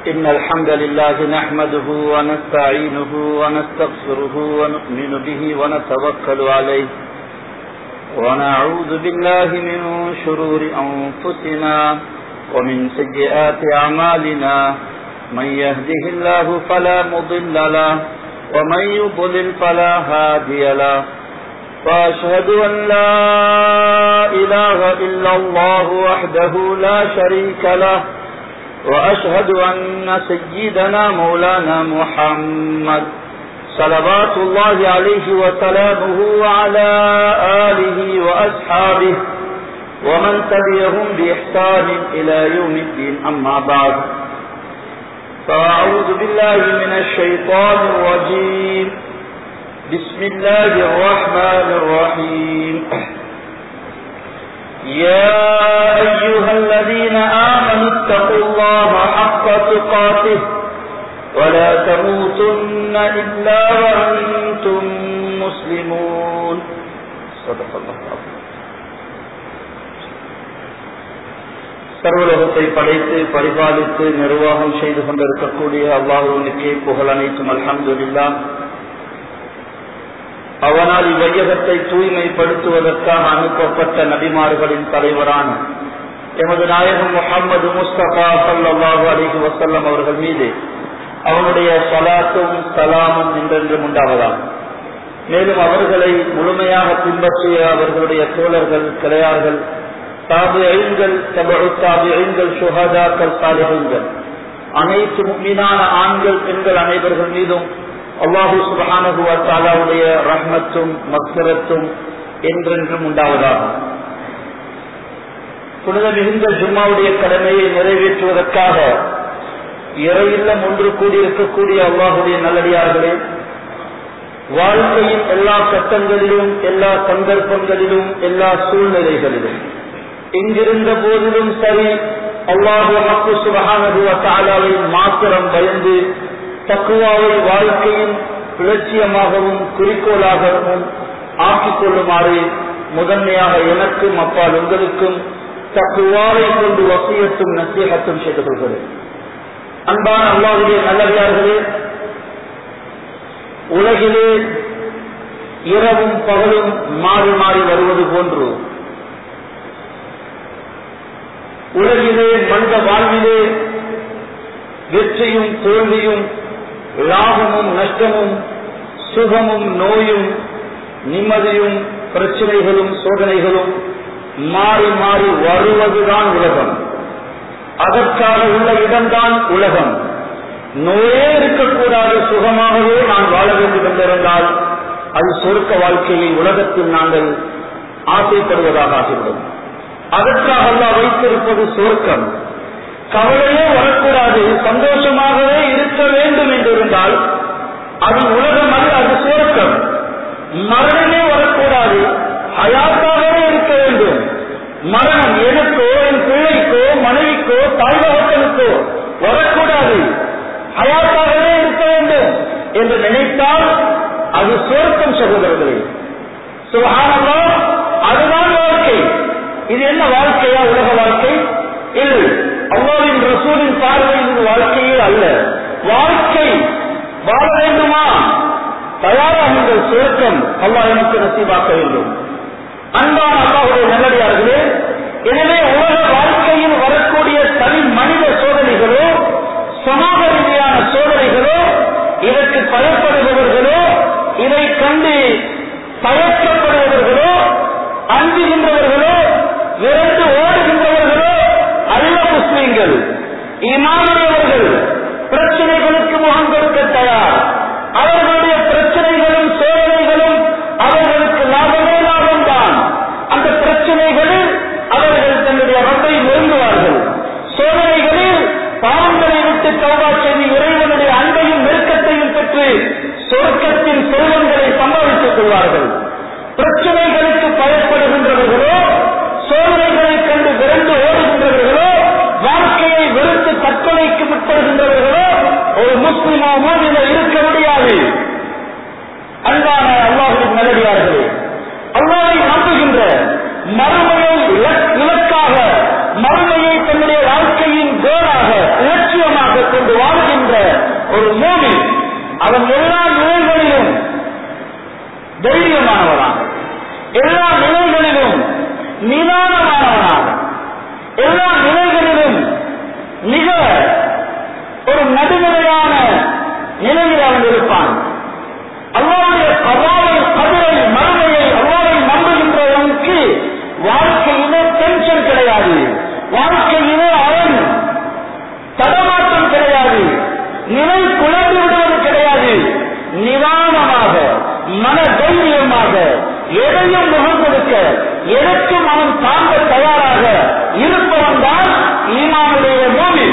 إن الحمد لله نحمده ونستعينه ونستغفره ونؤمن به ونتوكل عليه ونعوذ بالله من شرور أنفسنا ومن سيئات أعمالنا من يهده الله فلا مضل له ومن يضلل فلا هادي له وأشهد أن لا إله إلا الله وحده لا شريك له وأشهد أن سيدنا مولانا محمد صلوات الله عليه وسلامه وعلى آله وأصحابه ومن تبعهم بإحسان إلى يوم الدين أما بعد فأعوذ بالله من الشيطان الرجيم بسم الله الرحمن الرحيم يا أيها الذين آمنوا اتقوا الله حق تقاته ولا تموتن إلا وأنتم مسلمون صدق الله العظيم சர்வலோகத்தை படைத்து பரிபாலித்து நிர்வாகம் செய்து கொண்டிருக்கக்கூடிய அல்லாஹுவினுக்கே புகழ் அனைத்தும் அல்ஹம்துலில்லா அவனால் இவ்வையகத்தை தூய்மைப்படுத்துவதற்காக அனுப்பப்பட்ட நபிமார்களின் தலைவரான எமது நாயகம் முகமது முஸ்தபா சல்லாஹூ அலிஹி வசல்லம் அவர்கள் மீது அவனுடைய சலாத்தும் சலாமும் என்றென்றும் உண்டாவதாம் மேலும் அவர்களை முழுமையாக பின்பற்றிய அவர்களுடைய தோழர்கள் கிளையார்கள் தாபு ஐங்கள் தபு தாபு ஐங்கள் சுகாதாக்கள் சாலிகள் அனைத்து மீனான ஆண்கள் பெண்கள் அனைவர்கள் மீதும் அல்லாஹூ சுபானுடைய ரஹ்மத்தும் மக்சரத்தும் என்றென்றும் உண்டாவதாகும் புனித மிகுந்த ஜும்மாவுடைய கடமையை நிறைவேற்றுவதற்காக இறையில்லம் ஒன்று கூடியிருக்கக்கூடிய அல்லாஹுடைய நல்லடியார்களே வாழ்க்கையின் எல்லா கட்டங்களிலும் எல்லா சந்தர்ப்பங்களிலும் எல்லா சூழ்நிலைகளிலும் எங்கிருந்த போதிலும் சரி அல்லாஹு மக்கு சுபகானதுவை மாத்திரம் பயந்து தக்குவாவை வாழ்க்கையின் இலட்சியமாகவும் குறிக்கோளாகவும் ஆக்கிக் கொள்ளுமாறு முதன்மையாக எனக்கும் அப்பால் உங்களுக்கும் தக்குவாவை கொண்டு வசியத்தும் நசீகத்தும் செய்து கொள்கிறேன் அன்பான அல்லாவுடைய நல்லவியார்களே உலகிலே இரவும் பகலும் மாறி மாறி வருவது போன்று உலகிலே மனித வாழ்விலே வெற்றியும் தோல்வியும் லாபமும் நஷ்டமும் சுகமும் நோயும் நிம்மதியும் பிரச்சனைகளும் சோதனைகளும் மாறி மாறி வருவதுதான் உலகம் அதற்காக உள்ள இடம்தான் உலகம் நோயே இருக்கக்கூடாது சுகமாகவே நான் வாழ வேண்டும் என்றிருந்தால் அது சொர்க்க வாழ்க்கையை உலகத்தில் நாங்கள் ஆசைப்படுவதாக ஆகிவிடும் அதற்காக அல்லா வைத்திருப்பது சொர்க்கம் கவலையே வரக்கூடாது சந்தோஷமாகவே இருக்க வேண்டும் என்றிருந்தால் அது உலகம் அல்ல அது சுவர்க்கம் மரணமே வரக்கூடாது அயாத்தாகவே இருக்க வேண்டும் மரணம் எனக்கோ என் பிள்ளைக்கோ மனைவிக்கோ தாய்வகத்திற்கோ வரக்கூடாது அயாத்தாகவே இருக்க வேண்டும் என்று நினைத்தால் அது சுவர்க்கம் சகோதரர்களே சுகானமா அதுதான் வாழ்க்கை இது என்ன வாழ்க்கையா உலக வாழ்க்கை இல்லை அல்லாவின் ரசூலின் பார்வையில் இது வாழ்க்கையே அல்ல வாழ்க்கை வாழ வேண்டுமா தயாராகுங்கள் சுருக்கம் அல்லா எனக்கு நசீபாக்க வேண்டும் அன்பான அல்லாவுடைய நல்லடியார்களே எனவே உலக வாழ்க்கையில் வரக்கூடிய தனி மனித சோதனைகளோ சமூக ரீதியான சோதனைகளோ இதற்கு பயப்படுபவர்களோ இதை கண்டு பயக்கப்படுபவர்களோ அஞ்சுகின்றவர்களோ விரைந்து ஓடுகின்றவர்களோ அல்ல முஸ்லீம்கள் இமானியவர்கள் பிரச்சனைகளுக்கு முகம் கொடுக்க தயார் அவர்களுடைய பிரச்சனைகளும் சோதனைகளும் அவர்களுக்கு லாபமே லாபம் தான் அந்த பிரச்சனைகளில் அவர்கள் தன்னுடைய ரப்பை நெருங்குவார்கள் சோதனைகளில் பாவங்களை விட்டு தௌபா செய்து இறைவனுடைய அன்பையும் நெருக்கத்தையும் பெற்று சொர்க்கத்தின் செல்வங்களை சம்பாதித்துக் கொள்வார்கள் பிரச்சனைகளுக்கு பயப்படுகின்றவர்களோ சோதனைகளை கண்டு விரைந்து ஓடுகின்றவர்களோ வாழ்க்கையை வெறுத்து தற்கொலைக்கு முற்படுகின்றவர்களோ ஒரு முஸ்லிமோ மூவில இருக்க முடியாது அன்பான அல்லாஹின் நல்லடியார்களே அல்லாவை நம்புகின்ற மறுமையை இலக்காக மறுமையை தன்னுடைய வாழ்க்கையின் கோலாக இலட்சியமாக கொண்டு ஒரு மூமி அவன் எல்லா நிலைகளிலும் தைரியமானவனாக எல்லா நிலைகளிலும் நிதானமானவனாக எல்லா நிலைகளிலும் மிக ஒரு நடுநிலையான நிலையில் அவன் இருப்பான் அல்லாவுடைய கவாவை கதிரை மறுமையை அல்லாவை நம்புகின்றவனுக்கு வாழ்க்கையிலே டென்ஷன் கிடையாது வாழ்க்கையிலே அவன் தடமாற்றம் கிடையாது நிலை குழம்பு விடுவது கிடையாது நிதானமாக மன தைரியமாக எதையும் முகம் கொடுக்க எதற்கும் அவன் தாங்க தயாராக இருப்பவன் தான் ஈமானுடைய மூமி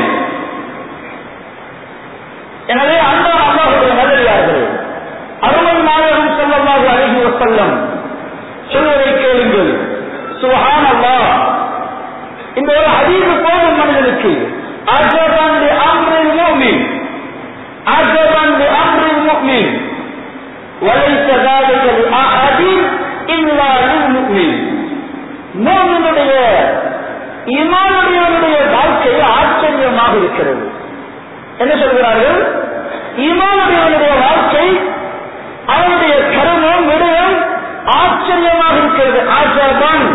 எனவே அந்த அல்லாஹுடைய நல்லடியார்கள் அருமை நாயகம் செல்லமாக அழகி வசல்லம் சொல்வதை கேளுங்கள் சுஹான் அல்லா இந்த ஒரு அறிவு போதும் மனிதனுக்கு அஜபன் அம்ரில் முஃமின் அஜபன் அம்ரில் முஃமின் وليس ذلك لأحد إلا للمؤمن மூமினுடைய இமானுடையவனுடைய வாழ்க்கை ஆச்சரியமாக இருக்கிறது என்ன சொல்கிறார்கள் இமானுடையவனுடைய வாழ்க்கை அவனுடைய கருமம் விடயம் ஆச்சரியமாக இருக்கிறது ஆச்சரியன்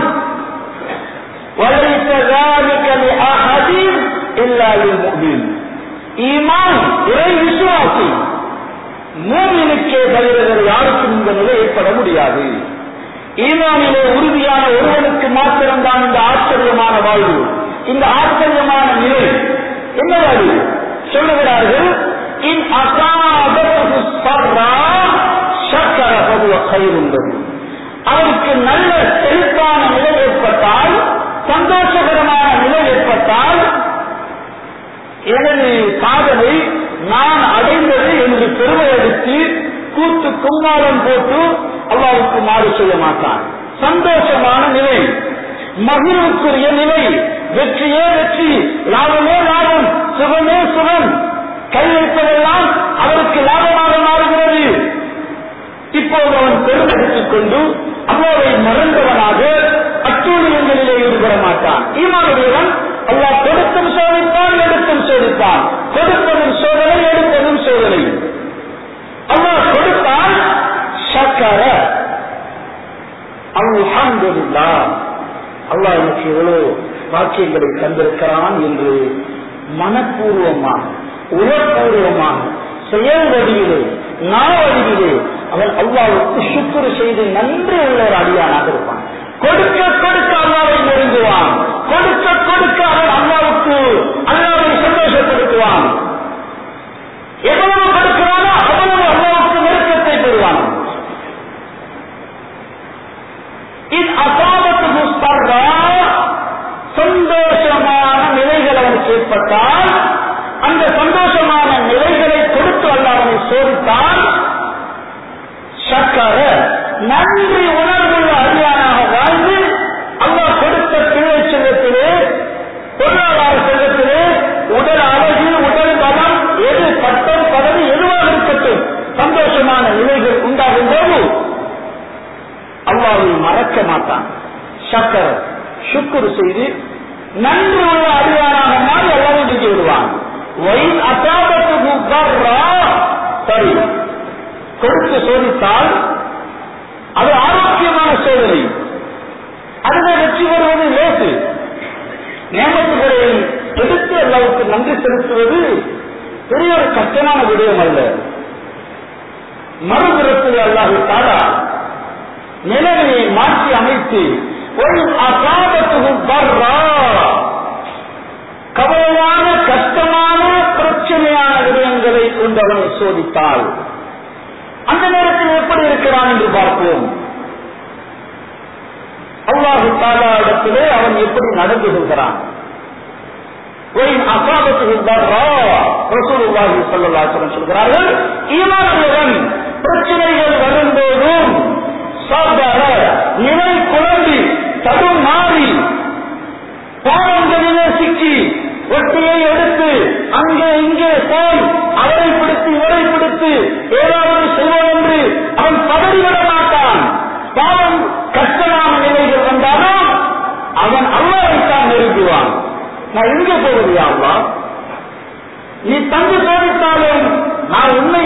وليس ذلك لأحد إلا للمؤمن ஈமான் இறை விசுவாசி மூமினுக்கே தவிர வேறு யாருக்கும் இந்த நிலை ஏற்பட முடியாது ஈமானிலே உறுதியான ஒருவனுக்கு மாத்திரம்தான் இந்த ஆச்சரியமான வாழ்வு இந்த ஆச்சரியமான நிலை என்ன வாழ்வு சொல்லுகிறார்கள் இன் அசாபத்து சர்ரா சக்கர பதுவ கயிறுண்டது அவருக்கு நல்ல செழிப்பான நிலை ஏற்பட்டால் சந்தோஷகரமான நிலை ஏற்பட்டால் எனது காதலை நான் அடைந்தது என்று பெருமை அடித்து கூத்து கும்மாளம் போட்டு அல்லாவுக்கு மாறு செய்ய மாட்டான் சந்தோஷமான நிலை மகிழ்வுக்குரிய நிலை வெற்றியே வெற்றி லாபமே லாபம் சுகமே சுகம் கை வைப்பதெல்லாம் அவருக்கு லாபமாக மாறுகிறது இப்போது அவன் பெருமெடுத்துக் கொண்டு அல்லாவை மறந்தவனாக அட்டூழியங்களிலே ஈடுபட மாட்டான் ஈமானுடையவன் அல்லா கொடுத்தும் சோதித்தான் எடுத்தும் சோதித்தான் கொடுப்பதும் சோதனை எடுப்பதும் சோதனை அல்லா கொடுத்தால் சக்கர அல்ஹம்துலில்லா அல்லாஹ் எனக்கு எவ்வளவு வாக்கியங்களை தந்திருக்கிறான் என்று மனப்பூர்வமாக உயர்பூர்வமாக செயல் வடிவிலே நாவடிவிலே அவன் அல்லாவுக்கு சுக்குரு செய்து நன்றி உள்ள ஒரு அடியானாக இருப்பான் கொடுக்க கொடுக்க அல்லாவை நெருங்குவான் கொடுக்க கொடுக்க அவன் அல்லாவுக்கு அல்லாவை சந்தோஷப்படுத்துவான் எவ்வளவு கொடுக்கிறானோ அவ்வளவு அல்லாவுக்கு நெருக்கத்தை பெறுவான் இது அசாபத்து சந்தோஷமான நிலைகள் அவனுக்கு ஏற்பட்டால் அந்த சந்தோஷமான நிலைகளை கொடுத்து அல்லாஹனை சோதித்தால் சக்கர நன்றி உணர்வுள்ள அடியானாக வாழ்ந்து அல்லாஹ் கொடுத்த பிள்ளை செல்வத்திலே பொருளாதார செல்வத்திலே உடல் அழகு உடல் பலம் எது பட்டம் பதவி எதுவாக இருக்கட்டும் சந்தோஷமான நிலைகள் உண்டாகும் போது அல்லாவை மறக்க மாட்டான் சக்கர சுக்குரு செய்து நன்றி உள்ள அடியானாக மாறி எல்லாரும் நீக்கி விடுவான் வயல் அசாபத்து சரி கொடுத்து சோதித்தால் அது ஆரோக்கியமான சோதனை அதுதான் வெற்றி பெறுவது லேசு நியமத்துகளை எடுத்து அல்லாவுக்கு நன்றி செலுத்துவது பெரிய ஒரு கஷ்டமான விடயம் அல்ல மறுபுறத்தில் அல்லாஹு தாரா நிலைமையை மாற்றி அமைத்து ஒரு அசாபத்து கவலையான கஷ்டமான பிரச்சனையான விடயங்களை கொண்டு அவனை சோதித்தால் அந்த நேரத்தில் எப்படி இருக்கிறான் என்று பார்ப்போம் அல்லாஹு தாலா இடத்திலே அவன் எப்படி நடந்து கொள்கிறான் சொல்கிறார்கள் ஈமானுடன் பிரச்சனைகள் வரும்போதும் சாதார நிலை குழம்பி தடும் மாறி பாவங்களிலே சிக்கி ஒட்டியை எடுத்து அங்கே இங்கே போய் அவரை பிடித்து இவரை பிடித்து ஏதாவது செய்வோம் என்று அவன் பதறிவிட மாட்டான் பாவம் கஷ்டமான நிலைகள் வந்தாலும் அவன் அல்லாவைத்தான் நெருங்குவான் நான் எங்க போவது அல்லா நீ தங்கு சோதித்தாலும்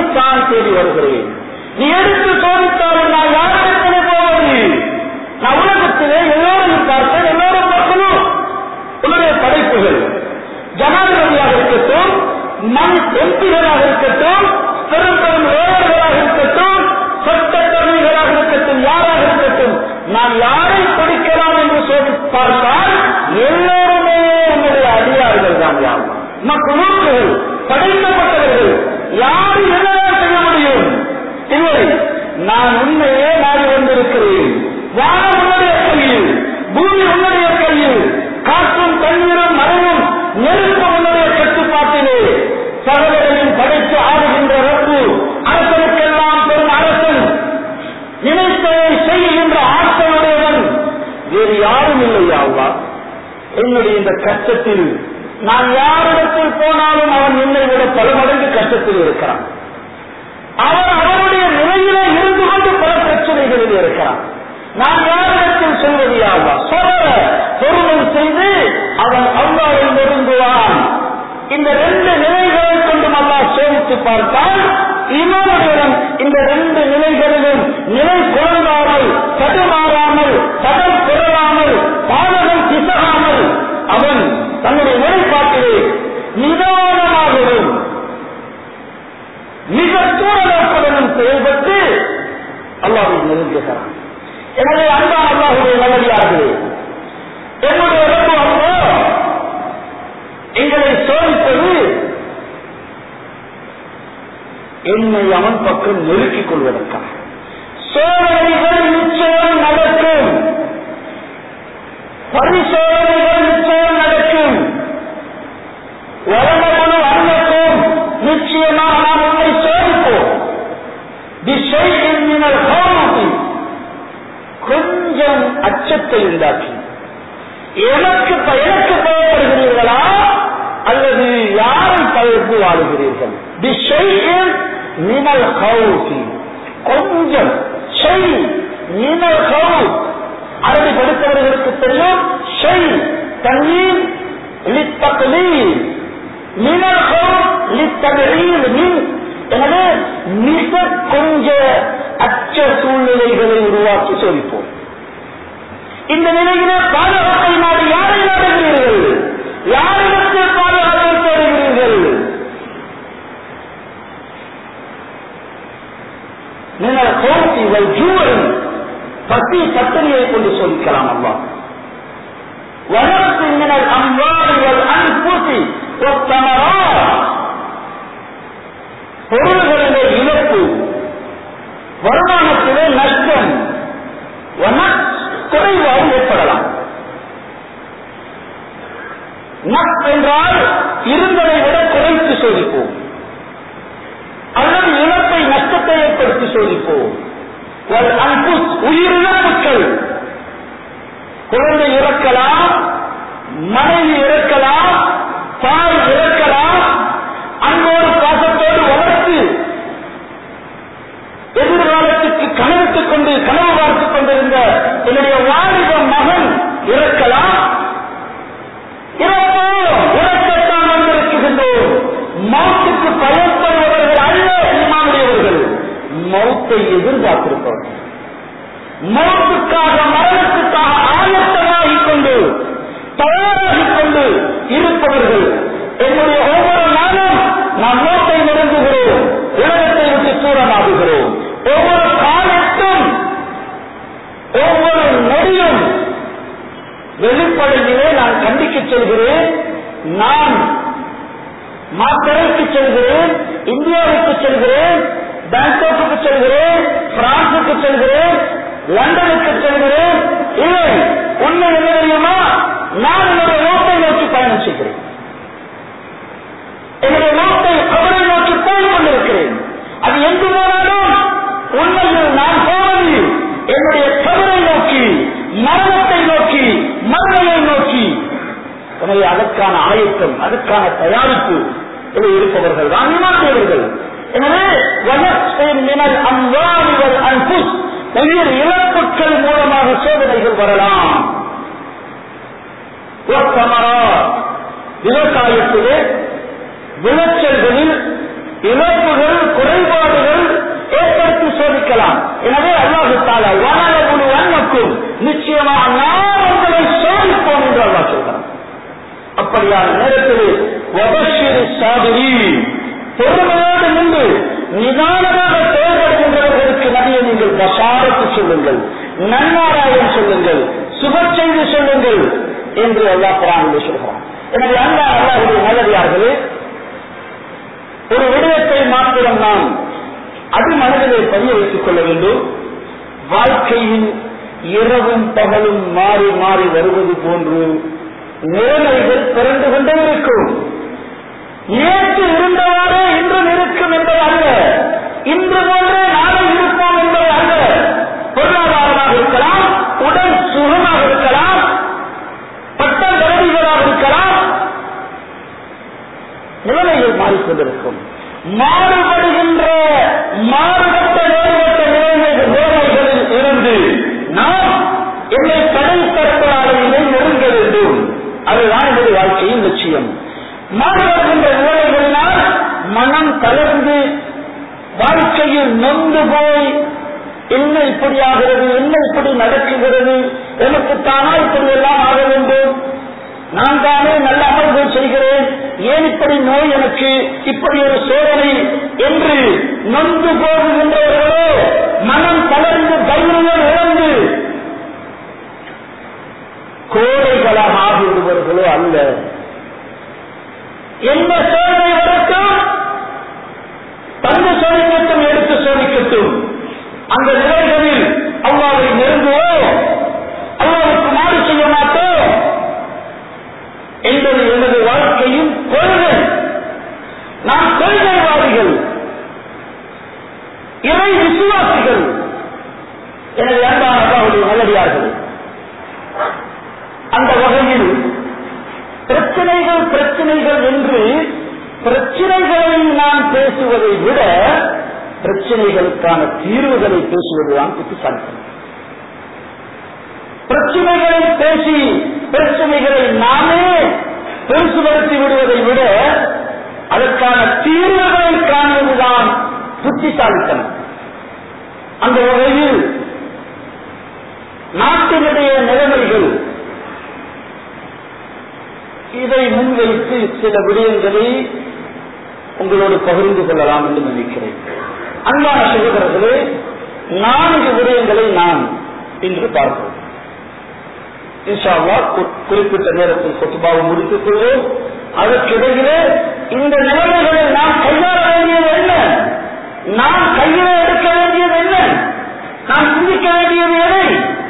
உன்னைத்தான் தேடி வருகிறேன் நீ எடுத்து சோதித்தாலும் நான் யாரிடத்திலே போவது நான் உலகத்திலே எல்லோரையும் பார்த்தேன் எல்லோரும் பார்க்கணும் உன்னுடைய படைப்புகள் ஜனாதிபதியாக இருக்கட்டும் மண் எம்பிகளாக இருக்கட்டும் பெரும் பெரும் லேயர்களாக இருக்கட்டும் சட்டக்கருவிகளாக இருக்கட்டும் யாராக இருக்கட்டும் நான் யாரை கொடுக்கலாம் என்று சொல்லி பார்த்தால் எல்லோருமே உன்னுடைய அடியார்கள் தான் யார் மக்களுக்குகள் படைக்கப்பட்டவர்கள் யார் என்னதான் செய்ய முடியும் இல்லை நான் உண்மையே நாடி வந்திருக்கிறேன் வானம் உன்னுடைய கையில் பூமி உன்னுடைய கையில் காற்றும் தண்ணீரும் மழையும் நெருப்பு உன்னுடைய கட்டுப்பாட்டிலே சகோதரையும் படைத்து ஆடுகின்ற ரப்பு அரசனுக்கெல்லாம் பெரும் அரசன் நினைத்ததை செய்கின்ற ஆற்றலுடையவன் வேறு யாரும் இல்லையா அவ்வா என்னுடைய இந்த கஷ்டத்தில் நான் யாரிடத்தில் போனாலும் அவன் என்னை விட பல மடங்கு கஷ்டத்தில் இருக்கிறான் அவன் அவனுடைய நிலையிலே இருந்து கொண்டு பல பிரச்சனைகளில் இருக்கிறான் நான் யாரிடத்தில் சொல்வது யாவா சொல்ல பொறுமை செய்து அவன் அல்லாவை நெருங்குவான் இந்த ரெண்டு நிலைகளை கொண்டு அல்லா சோதித்து பார்த்தால் இவனுடன் இந்த ரெண்டு நிலைகளிலும் நிலை குழந்தாமல் தடுமாறாமல் தடம் குறையாமல் பாதகம் பிசகாமல் அவன் தன்னுடைய நிலைப்பாட்டிலே நிதானமாகவும் மிக தூரத்துடனும் செயல்பட்டு அல்லாவை நெருங்குகிறான் எனவே அன்பான அல்லாஹுடைய நல்லடியார்களே என்னுடைய ரப்பு அப்போ எங்களை சோதிப்பது என்னை அவன் பக்கம் நெருக்கிக் கொள்வதற்காக சோதனைகள் நிச்சயம் நடக்கும் பரிசோதனைகள் நிச்சயம் நடக்கும் வளமகுழு அன்னக்கும் நிச்சயமாக நாம் உண்மை சோதிப்போம் திசையில் கோமதி கொஞ்சம் அச்சத்தை உண்டாக்கி எனக்கு எனக்கு பயப்படுகிறீர்களா அல்லது யாரை பயந்து வாழுகிறீர்கள் திசையில் மினல் கௌசி கொஞ்சம் செய் மினல் கௌ அரபி படித்தவர்களுக்கு தெரியும் செய் தண்ணீர் லித்தகலீல் மினல் கௌ லித்தகலீல் மின் எனவே மிக கொஞ்ச அச்ச சூழ்நிலைகளை உருவாக்கி சோதிப்போம் இந்த நிலையிலே பாதுகாப்பை நாடு யாரை நாடுகிறீர்கள் யாரிடத்தில் பாதுகாப்பை தேடுகிறீர்கள் நீங்கள் கோர்த்தி ஜூவல் பத்தி பத்திரியை கொண்டு சோதிக்கலாம் அம்மா வளர்த்து மினல் அம்பாடுகள் அன்பூசி ஒத்தமரா பொருள்களிலே இழப்பு வருமானத்திலே நஷ்டம் குறைவாக ஏற்படலாம் நக் என்றால் இருந்ததை விட குறைத்து சோதிப்போம் அல்லது இழப்பை நஷ்டத்தை ஏற்படுத்தி சோதிப்போம் உயிரிழப்புகள் குழந்தை இறக்கலாம் மனைவி இறக்கலாம் தாய் இறக்கலாம் அன்போடு பாசத்தோடு வளர்த்து எதிர்காலத்துக்கு கனவிட்டுக் கொண்டு கனவு பார்த்துக் கொண்டிருந்த என்னுடைய வாலிப மகன் இறக்கலாம் இறப்போ இறக்கத்தான் வந்திருக்கின்றோம் மௌத்துக்கு பயப்படுபவர்கள் அல்ல இமாமுடையவர்கள் மௌத்தை எதிர்பார்த்திருப்பவர்கள் மௌத்துக்காக மரணத்துக்காக ஆயத்தமாகிக் கொண்டு தயாராகிக் கொண்டு இருப்பவர்கள் என்னுடைய ஒவ்வொரு நாளும் நாம் மௌத்தை நெருங்குகிறோம் உலகத்தை விட்டு தூரமாகுகிறோம் ஒவ்வொரு காலத்தும் ஒவ்வொரு நொடியும் வெளிப்படையிலே நான் கண்டிக்க செல்கிறேன் நான் மாத்தரைக்கு செல்கிறேன் இந்தியாவுக்கு செல்கிறேன் பேங்காக்கு செல்கிறேன் பிரான்சுக்கு செல்கிறேன் லண்டனுக்கு செல்கிறேன் இல்லை உண்மை என்ன தெரியுமா நான் என்னுடைய நோக்கை நோக்கி பயணம் செய்கிறேன் என்னுடைய நோக்கை கவலை நோக்கி போய் கொண்டிருக்கிறேன் அது எங்கு போனாலும் உண்மையில் நான் போவது என்னுடைய கவலை நோக்கி மரணத்தை நோக்கி மரணத்தை நோக்கி எனவே அதற்கான ஆயத்தம் அதற்கான தயாரிப்பு இதை இருப்பவர்கள் தான் இமாண்டியவர்கள் எனவே மினல் அம்வாலிவல் அன்புஸ் உயிர் இழப்புகள் மூலமாக சோதனைகள் வரலாம் விவசாயத்திலே விளைச்சல்களில் இழப்புகள் குறைபாடு இருக்கலாம் எனவே அல்லாஹு தாலா வனலகுழு வண்ணக்கும் நிச்சயமாக நாம் உங்களை சோதிப்போம் என்று அல்லாஹ் சொல்கிறான் அப்படியான நேரத்தில் வபஷிரு சாதிரி பொறுமையோடு நின்று நிதானமாக செயல்படுகின்றவர்களுக்கு நபியை நீங்கள் பசாரத்து சொல்லுங்கள் நன்மாராயம் சொல்லுங்கள் சுப செய்தி சொல்லுங்கள் என்று அல்லாஹ் குரானிலே சொல்கிறான் எனவே அல்லா அல்லாஹுடைய நல்லதார்களே ஒரு விடயத்தை மாத்திரம் நாம் அது மனதிலே பதிய வைத்துக் கொள்ள வேண்டும் வாழ்க்கையில் இரவும் பகலும் மாறி மாறி வருவது போன்று நிலைமைகள் பிறந்து கொண்டே இருக்கும் நேற்று இருந்தவாறே இன்றும் இருக்கும் என்பது அல்ல இன்று போன்றே நாளை இருப்போம் என்பது அல்ல பொருளாதாரமாக இருக்கலாம் உடல் சுகமாக இருக்கலாம் பட்டம் பதவிகளாக இருக்கலாம் நிலைமைகள் மாறிக்கொண்டிருக்கும் மாறுபடுகின்ற மாறுபட்ட வேறுபட்ட நிலைமைகள் நிலைமைகளில் இருந்து நாம் என்னை கடைத்தரப்பாளர்களை நெருங்க வேண்டும் அதுதான் என்னுடைய வாழ்க்கையின் லட்சியம் மாறுபடுகின்ற நிலைமைகளினால் மனம் தளர்ந்து வாழ்க்கையில் நொந்து போய் என்ன இப்படி ஆகிறது என்ன இப்படி நடக்குகிறது எனக்கு தானா இப்படி எல்லாம் ஆக வேண்டும் நான் தானே நல்ல அமல்கள் செய்கிறேன் ஏன் இப்படி நோய் எனக்கு இப்படி ஒரு சோதனை என்று நொந்து போகுகின்றவர்களோ மனம் தளர்ந்து தைரியம் இழந்து கோடைகளாக ஆகிவிடுவர்களோ அல்ல எந்த சோதனை வரட்டும் தந்து சோதிக்கட்டும் எடுத்து சோதிக்கட்டும் அந்த நிலைகளில் அல்லாவை நெருங்குவோம் அல்லாவுக்கு மாறு செய்ய மாட்டோம் என்பது எனது வாழ்க்கையின் கொள்கை நாம் கொள்கைவாதிகள் இறை விசுவாசிகள் எனவே அன்பான அல்லாவுடைய நல்லடியார்கள் அந்த வகையில் பிரச்சனைகள் பிரச்சனைகள் என்று பிரச்சனைகளை நாம் பேசுவதை விட பிரச்சனைகளுக்கான தீர்வுகளை பேசுவதுதான் புத்திசாலித்தனம் பிரச்சனைகளை பேசி பிரச்சனைகளை நாமே பெருசுபடுத்தி விடுவதை விட அதற்கான தீர்வுகளை காணுவதுதான் புத்திசாலித்தனம் அந்த வகையில் நாட்டினுடைய நிலைமைகள் இதை முன்வைத்து சில விடயங்களை உங்களோடு பகிர்ந்து கொள்ளலாம் என்று நினைக்கிறேன் அன்பான சகோதரர்களே நான்கு விடயங்களை நாம் இன்று பார்ப்போம் இன்ஷால்லா குறிப்பிட்ட நேரத்தில் கொத்துபாவை முடித்துக் கொள்வோம் அதற்கிடையிலே இந்த நிலைமைகளை நாம் கையாள வேண்டியது என்ன நாம் கையில எடுக்க வேண்டியது என்ன நாம் சிந்திக்க வேண்டியது எதை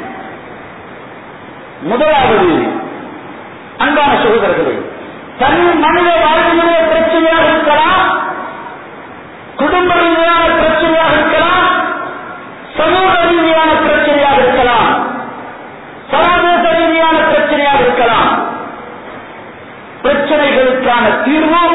முதலாவது அன்பான சகோதரர்களே தனி மனித வாழ்க்கையிலே பிரச்சனையாக இருக்கலாம் குடும்ப ரீதியான பிரச்சனையாக இருக்கலாம் சமூக ரீதியான பிரச்சனையாக இருக்கலாம் சர்வதேச ரீதியான பிரச்சனையாக இருக்கலாம் பிரச்சனைகளுக்கான தீர்வு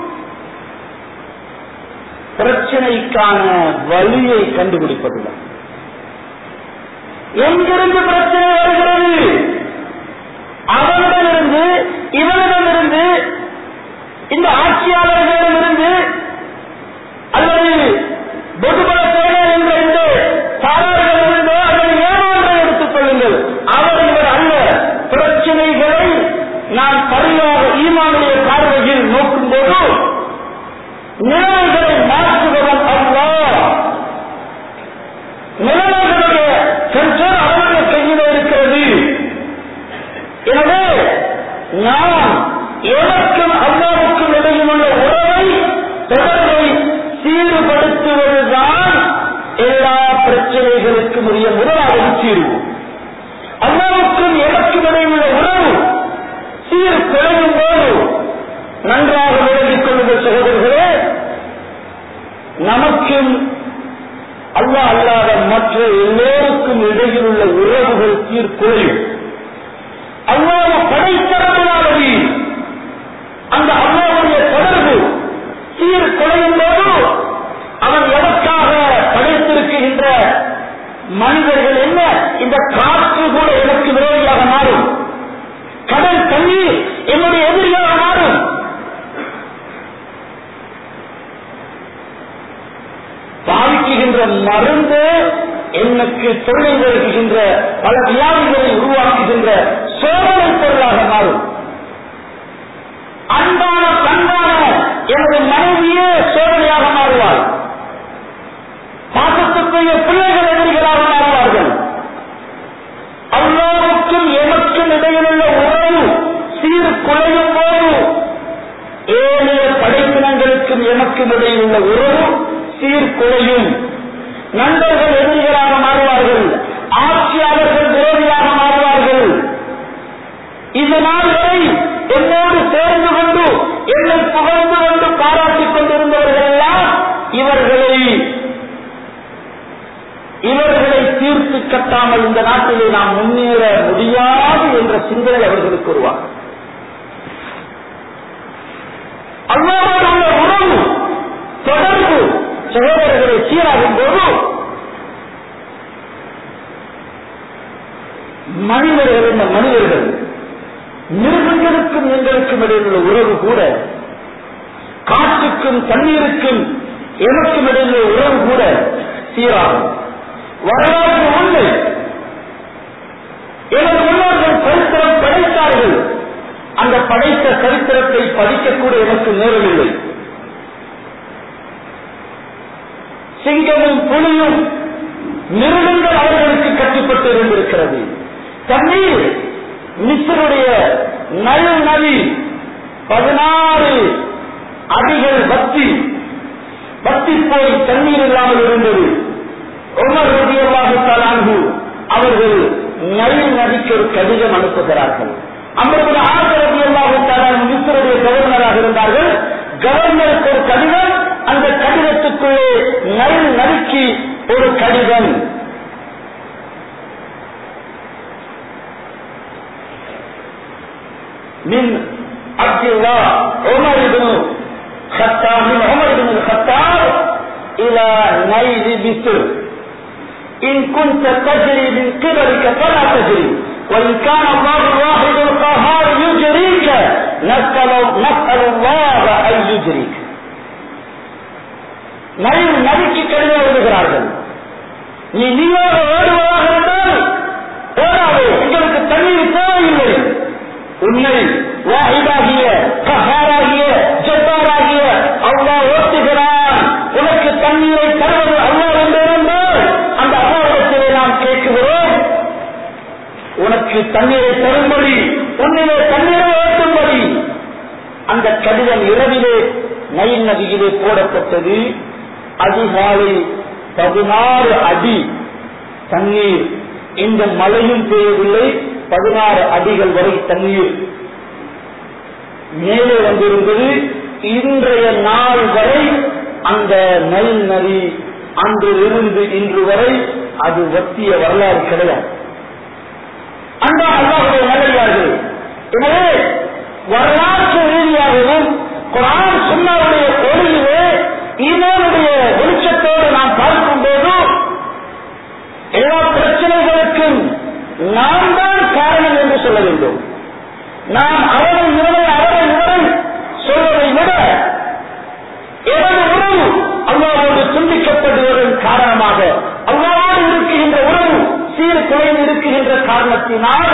பிரச்சனைக்கான வழியை கண்டுபிடிப்பதுதான் எங்கிருந்து பிரச்சனை வருகிறது அவனிடமிருந்து இவனிடமிருந்து இந்த ஆட்சியாளர்களிடமிருந்து அல்லது பொதுபல சேனர் என்ற இந்த சாரார்களிலிருந்தோ அல்லது ஏமாற்றை எடுத்துக் கொள்ளுங்கள் அவர் இவர் அல்ல பிரச்சனைகளை நான் சரியாக ஈமானுடைய பார்வையில் நோக்கும் போது நிலைமைகளை மாற்றுபவன் அல்லா நிலைமைகளுடைய கண்ட்ரோல் அவருடைய கையில் இருக்கிறது எனவே நாம் எனக்கும் அல்லாவுக்கும் இடையில் உள்ள உறவை தொடர்பை சீர்படுத்துவதுதான் எல்லா பிரச்சனைகளுக்கும் உரிய முதலாவது தீர்வு அல்லாவுக்கும் எனக்கும் இடையில் உள்ள உறவு சீர் குறையும் போது நன்றாக விளங்கிக் கொள்ளுங்கள் சகோதரர்களே நமக்கும் அல்லா அல்லாத மற்ற எல்லோருக்கும் இடையில் உள்ள உறவுகள் சீர்குலையும் அல்லாஹ் படைத்தரப்பினாலதி அந்த அல்லாவுடைய தொடர்பு சீர் குலையும் போது அவன் எதற்காக படைத்திருக்கின்ற மனிதர்கள் என்ன இந்த காற்று கூட எனக்கு விரோதியாக மாறும் கடல் தண்ணீர் என்னுடைய எதிரியாக மாறும் பாதிக்க பாவிக்குகின்ற மருந்து எனக்கு தொல்லை வருகின்ற பல வியாதிகளை உருவாக்குகின்ற சோதனை பொருளாக மாறும் அன்பான பண்பான எனது மனைவியே சோதனையாக மாறுவாள் பாசத்துக்குரிய பிள்ளைகள் எதிரிகளாக மாறுவார்கள் அல்லாவுக்கும் எமக்கும் இடையிலுள்ள உறவு சீர் குலையும் போது ஏழைய படைப்பினங்களுக்கும் எமக்கும் இடையிலுள்ள உறவு சீர் குலையும் நண்பர்கள் எதிரிகளாக மாறுவார்கள் ஆட்சியாளர்கள் விரோதியாக மாறுவார்கள் இந்த நாள் வரை என்னோடு சேர்ந்து கொண்டு என்னை புகழ்ந்து கொண்டு பாராட்டிக் கொண்டிருந்தவர்கள் எல்லாம் இவர்களை இவர்களை தீர்த்து கட்டாமல் இந்த நாட்டிலே நாம் முன்னேற முடியாது என்ற சிந்தனை அவர்களுக்கு உருவாகும் அல்லாவோடு உள்ள உறவு தொடர்பு சகோதரர்களை சீராகும் போது மனிதர்கள் இந்த மனிதர்கள் மிருகங்களுக்கும் எங்களுக்கும் இடையில் உள்ள உறவு கூட காற்றுக்கும் தண்ணீருக்கும் எனக்கும் இடையில் உள்ள உறவு கூட சீராகும் வரலாற்று உண்மை எனது முன்னோர்கள் சரித்திரம் படைத்தார்கள் அந்த படைத்த சரித்திரத்தை படிக்கக்கூட எனக்கு நேரவில்லை சிங்கமும் புலியும் மிருகங்கள் அவர்களுக்கு கட்டுப்பட்டு இருந்திருக்கிறது தண்ணீர் மிஸ்ருடைய நல் நதி பதினாறு அடிகள் பக்தி பக்தி போய் தண்ணீர் இல்லாமல் இருந்தது உமர் ரதியல்லாஹு அவர்கள் நல் நதிக்கு ஒரு கடிதம் அனுப்புகிறார்கள் அம்பது ஆறு ரதியல்லாஹு மிஸ்ருடைய கவர்னராக இருந்தார்கள் கவர்னருக்கு ஒரு கடிதம் அந்த கடிதத்துக்குள்ளே நல் நதிக்கு ஒரு கடிதம் من عبد الله عمر بن خطاب من عمر بن الخطاب إلى نيل بسر إن كنت تجري من قبلك فلا تجري وإن كان الله الواحد القهار يجريك نسأل, نسأل الله أن يجريك நயில் நதிக்கு கடிதம் எழுதுகிறார்கள் நீ நீயோட ஓடுவதாக இருந்தால் ஓடாது உங்களுக்கு தண்ணீர் தேவையில்லை உன்னை வாஹிதாகிய கஹாராகிய ஜப்பாராகிய அல்லா ஓட்டுகிறான் உனக்கு தண்ணீரை தருவது அல்லா என்று இருந்தால் அந்த அல்லாவிடத்திலே நாம் கேட்கிறோம் உனக்கு தண்ணீரை தரும்படி உன்னிலே தண்ணீரை ஓட்டும்படி அந்த கடிதம் இரவிலே நயில் நதியிலே போடப்பட்டது அதிகாலை பதினாறு அடி தண்ணீர் இந்த மழையும் பெய்யவில்லை பதினாறு அடிகள் வரை தண்ணீர் மேலே வந்திருந்தது இன்றைய நாள் வரை அந்த நெல் நதி அன்றிலிருந்து இன்று வரை அது வத்திய வரலாறு கிடையாது அந்த அல்லாஹுடைய நல்லடியார்கள் எனவே வரலாற்று ரீதியாகவும் குரான் சுண்ணாவுடைய ஒளியிலே ஈமானுடைய வெளிச்சத்தோடு நாம் பார்க்கும்போது எல்லா பிரச்சனைகளுக்கும் நாம் தான் காரணம் என்று சொல்ல வேண்டும் நாம் அவரை இவரை அவரை இவரை சொல்வதை விட எனது உறவு அல்லாவோடு துண்டிக்கப்படுவதன் காரணமாக அல்லாவோடு இருக்குகின்ற உறவு சீர் குறைந்து இருக்குகின்ற காரணத்தினால்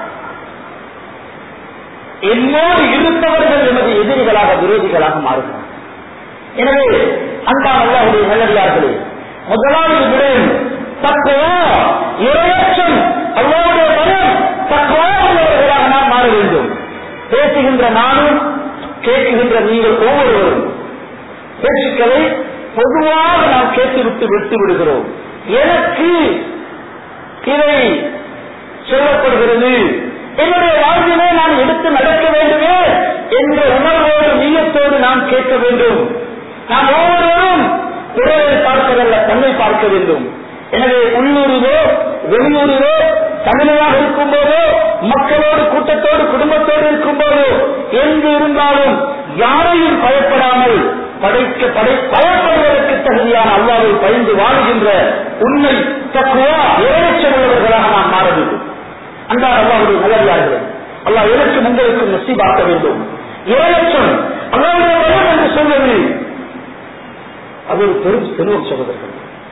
என்னோடு இருப்பவர்கள் எனது எதிரிகளாக விரோதிகளாக மாறுகிறார் எனவே அன்பான அல்லாஹுடைய நல்லடியார்களே முதலாவது விடயம் தக்குவா இரையச்சம் அல்லாவுடைய பலம் தக்குவா உள்ளவர்களாக நாம் மாற வேண்டும் பேசுகின்ற நானும் கேட்குகின்ற நீங்கள் ஒவ்வொருவரும் பேச்சுக்களை பொதுவாக நாம் கேட்டுவிட்டு விட்டு விடுகிறோம் எனக்கு இதை சொல்லப்படுகிறது என்னுடைய வாழ்விலே நான் எடுத்து நடக்க வேண்டுமே என்ற உணர்வோடு நீயத்தோடு நாம் கேட்க வேண்டும் நாம் ஒவ்வொருவரும் பிறரை பார்ப்பதல்ல தன்னை பார்க்க வேண்டும் எனவே உள்ளூரிலோ வெளியூரிலோ தமிழராக இருக்கும் போதோ மக்களோடு கூட்டத்தோடு குடும்பத்தோடு இருக்கும் போதோ எங்கு இருந்தாலும் யாரையும் பயப்படாமல் படைக்க படை பயப்படுவதற்கு தகுதியான அல்லாவை பயந்து வாழுகின்ற உண்மை தக்குவா இறைச்சல் உள்ளவர்களாக நாம் மாற வேண்டும் அன்றாட அல்லாவுடைய நல்லதார்கள் அல்லாஹ் எனக்கும் உங்களுக்கும் நசீபாக்க வேண்டும் இறையச்சம் அல்லாவுடைய பயம் என்று சொல்வது அது ஒரு பெரும் செல்வம் சகோதரர்கள்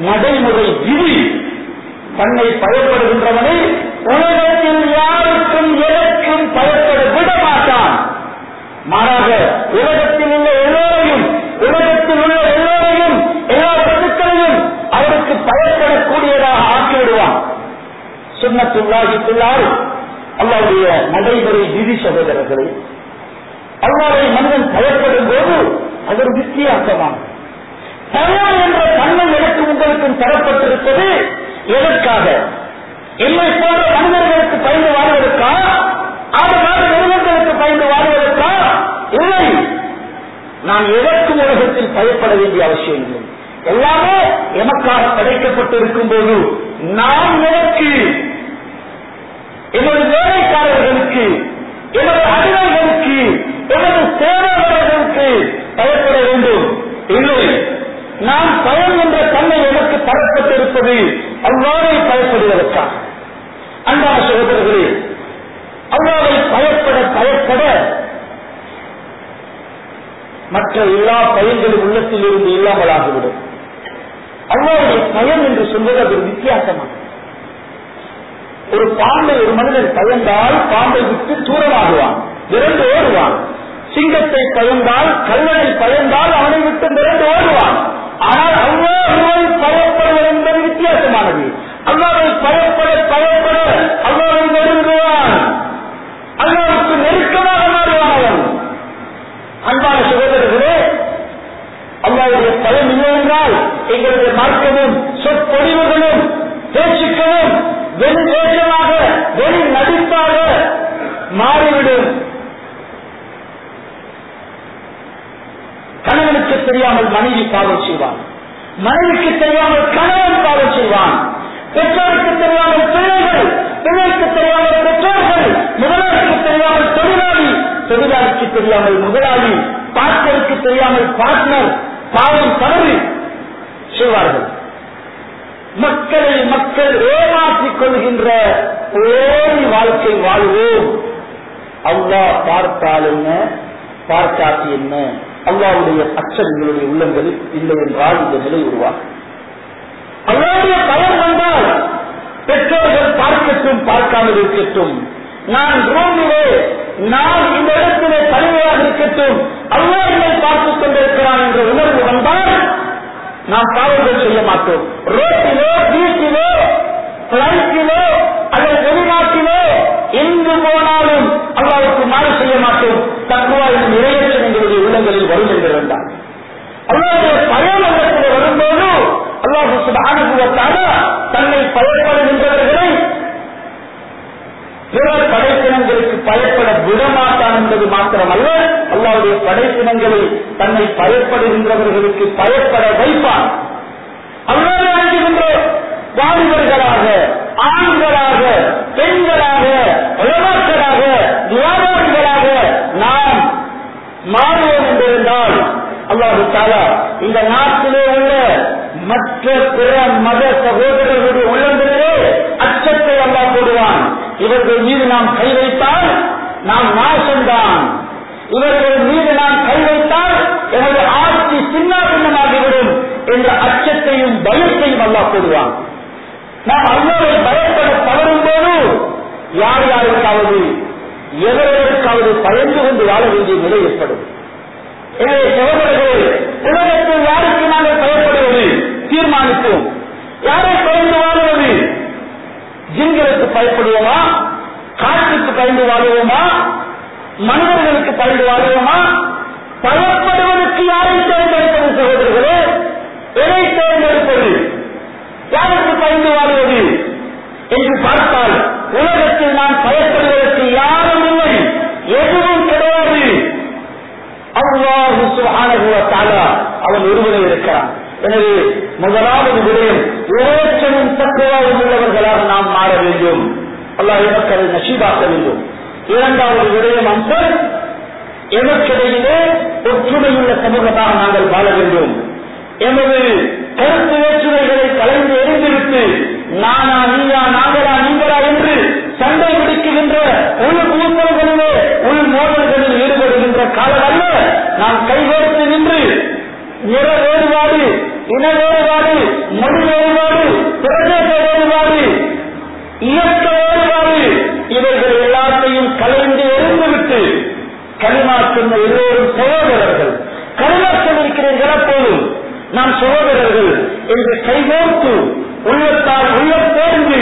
நடைமுறை விதி தன்னை பயப்படுகின்றவனை உலகத்தில் யாருக்கும் எதற்கும் பயப்பட விட மாட்டான் மாறாக உலகத்தில் உள்ள எல்லோரையும் உலகத்தில் உள்ள எல்லோரையும் எல்லா பொருட்களையும் அவருக்கு பயப்படக்கூடியதாக ஆக்கிவிடுவான் சுண்ணத்துள்ளாகி பிள்ளால் அல்லாவுடைய நடைமுறை விதி சகோதரர்களை அல்லாவை மனிதன் பயப்படும் போது அது ஒரு வித்தியாசமானது பயம் என்ற தன்மை எனக்கு உங்களுக்கும் தரப்பட்டிருப்பது எதற்காக என்னை போன்ற மனிதர்களுக்கு பயந்து வாழ்வதற்கா ஆறுகால நிறுவனங்களுக்கு பயந்து வாழ்வதற்கா இல்லை நான் எதற்கும் உலகத்தில் பயப்பட வேண்டிய அவசியம் இல்லை எல்லாமே எமக்காக படைக்கப்பட்டிருக்கும் போது நாம் எதற்கு எனது வேலைக்காரர்களுக்கு எனது அடிமைகளுக்கு எனது சேவையாளர்களுக்கு பயப்பட வேண்டும் இல்லை நாம் பயம் என்ற தன்மை எனக்கு தரப்பட்டிருப்பது அவ்வாறே பயப்படுவதற்காக அன்பான சகோதரர்களே அவ்வாறை பயப்பட பயப்பட மற்ற எல்லா பயன்களும் உள்ளத்தில் இருந்து இல்லாமலாகிவிடும் அவ்வாறுடைய பயம் என்று சொல்வது அது ஒரு வித்தியாசமானது ஒரு பாம்பை ஒரு மனிதன் பயந்தால் பாம்பை விட்டு தூரமாகுவான் விரண்டு ஓடுவான் சிங்கத்தை பயந்தால் கல்லனை பயந்தால் அவனை விட்டு விரண்டு ஓடுவான் ஆனால் அல்லாஹுவை பயப்படுவது என்பது வித்தியாசமானது அல்லாவை பயப்பட பயப்பட அல்லாவை நெருங்குவான் அல்லாவுக்கு நெருக்கமாக மாறுவான் அவன் அன்பான சகோதரர்களே அல்லாவுடைய பயம் இல்லை என்றால் எங்களுடைய மார்க்கமும் சொற்பொழிவுகளும் பேச்சுக்களும் வெளி வேஷமாக வெளி நடிப்பாக மாறிவிடும் கணவனுக்கு தெரியாமல் மனைவி பாவம் செய்வான் மனைவிக்கு தெரியாமல் கணவன் பாவம் செய்வான் பெற்றோருக்கு தெரியாமல் பிள்ளைகள் பிள்ளைக்கு தெரியாமல் பெற்றோர்கள் முதலாளிக்கு தெரியாமல் தொழிலாளி தொழிலாளிக்கு தெரியாமல் முதலாளி பார்ட்னருக்கு தெரியாமல் பார்ட்னர் பாவம் தவறு செய்வார்கள் மக்களை மக்கள் ஏமாற்றிக் கொள்கின்ற ஓரி வாழ்க்கை வாழ்வோம் அவ்வா பார்த்தால் என்ன பார்க்காட்டி என்ன அல்லாவுடைய அச்சங்களுடைய உள்ளங்களில் இல்லை என்றால் இந்த நிலை உருவாகும் அல்லாவுடைய பயம் வந்தால் பெற்றோர்கள் பார்க்கட்டும் பார்க்காமல் இருக்கட்டும் நான் ரூமிலே நான் இந்த இடத்திலே தனிமையாக இருக்கட்டும் அல்லா என்னை பார்த்துக் கொண்டிருக்கிறான் என்ற உணர்வு வந்தால் நாம் பாவங்கள் செய்ய மாட்டோம் ரோட்டிலோ வீட்டிலோ பிளைட்டிலோ அல்லது வெளிநாட்டிலோ எங்கு போனாலும் அல்லாவுக்கு மாறு செய்ய மாட்டோம் தக்குவா என்னும் இறையற்றம் எங்களுடைய உள்ளங்களில் வரும் என்று வேண்டாம் அல்லாவுடைய பயம் இடத்தில் வரும்போது அல்லாஹு சுபானுபவத்தால தன்னை பயப்படுகின்றவர்களை பிற படைப்பினங்களுக்கு பயப்பட விடமாட்டான் என்பது மாத்திரமல்ல அல்லாவுடைய படைப்பினங்களை தன்னை பயப்படுகின்றவர்களுக்கு பயப்பட வைப்பான் அல்லாத அழைக்கின்ற வாலிபர்களாக ஆண்களாக பெண்களாக உலமாக்களாக வியாபாரிகளாக நாம் மாறுவோம் என்றிருந்தால் அல்லாஹு தாலா இந்த நாட்டிலே உள்ள மற்ற பிற மத சகோதரர்களுடைய உள்ளங்களிலே அச்சத்தை அல்லாஹ் போடுவான் இவர்கள் மீது நாம் கை வைத்தால் நாம் நாசம்தான் இவர்கள் மீது நாம் கை வைத்தால் எனது ஆட்சி சின்ன பின்னமாகிவிடும் என்ற அச்சத்தையும் பயத்தையும் அல்லாஹ் போடுவான் நாம் அல்லாவை பயப்பட தவறும் போது யார் யாருக்காவது எவர்களுக்காவது பயந்து கொண்டு வாழ வேண்டிய நிலை ஏற்படும் எனவே சகோதரர்களே உலகத்தில் யாருக்கு நாங்கள் பயப்படுவது தீர்மானிப்போம் யாரை பயந்து வாழுவது ஜின்களுக்கு பயப்படுவோமா காற்றுக்கு பயந்து வாழுவோமா மனிதர்களுக்கு பயந்து வாழுவோமா பயப்படுவதற்கு யாரை தேர்ந்தெடுப்பது சகோதரர்களே எதை தேர்ந்தெடுப்பது யாருக்கு பயந்து வாழுவது என்று பார்த்தால் உலகத்தில் நான் பயப்படுவதற்கு யாரும் இல்லை எதுவும் கிடையாது அல்லாஹு சுப்ஹானஹு வ தஆலா அவன் ஒருவனே இருக்கிறான் எனவே முதலாவது விடயம் இறைச்சனும் தக்குவாவும் உள்ளவர்களாக நாம் மாற வேண்டும் அல்லாஹ் எனக்கு அதை நசீபாக்க வேண்டும் இரண்டாவது விடயம் அம்சம் எமக்கிடையிலே ஒற்றுமையுள்ள சமூகமாக நாங்கள் வாழ வேண்டும் எமது கருத்து வேற்றுமைகளை கலைந்து எரிந்துவிட்டு நானா நீயா நாங்களா நீங்களா என்று சண்டை பிடிக்குகின்ற உள் கூட்டல்களிலே உள் மோதல்களில் ஈடுபடுகின்ற காலம் அல்ல நாம் கைகோர்த்து நின்று நிற வேறுபாடு இன வேறுபாடு மொழி வேறுபாடு களிமா சொன்ன எல்லோரும் சகோதரர்கள் களிமா சொல்லிருக்கிறீர்களா போதும் நாம் சகோதரர்கள் என்று கைகோர்த்து உள்ளத்தால் உள்ளம் தேர்ந்து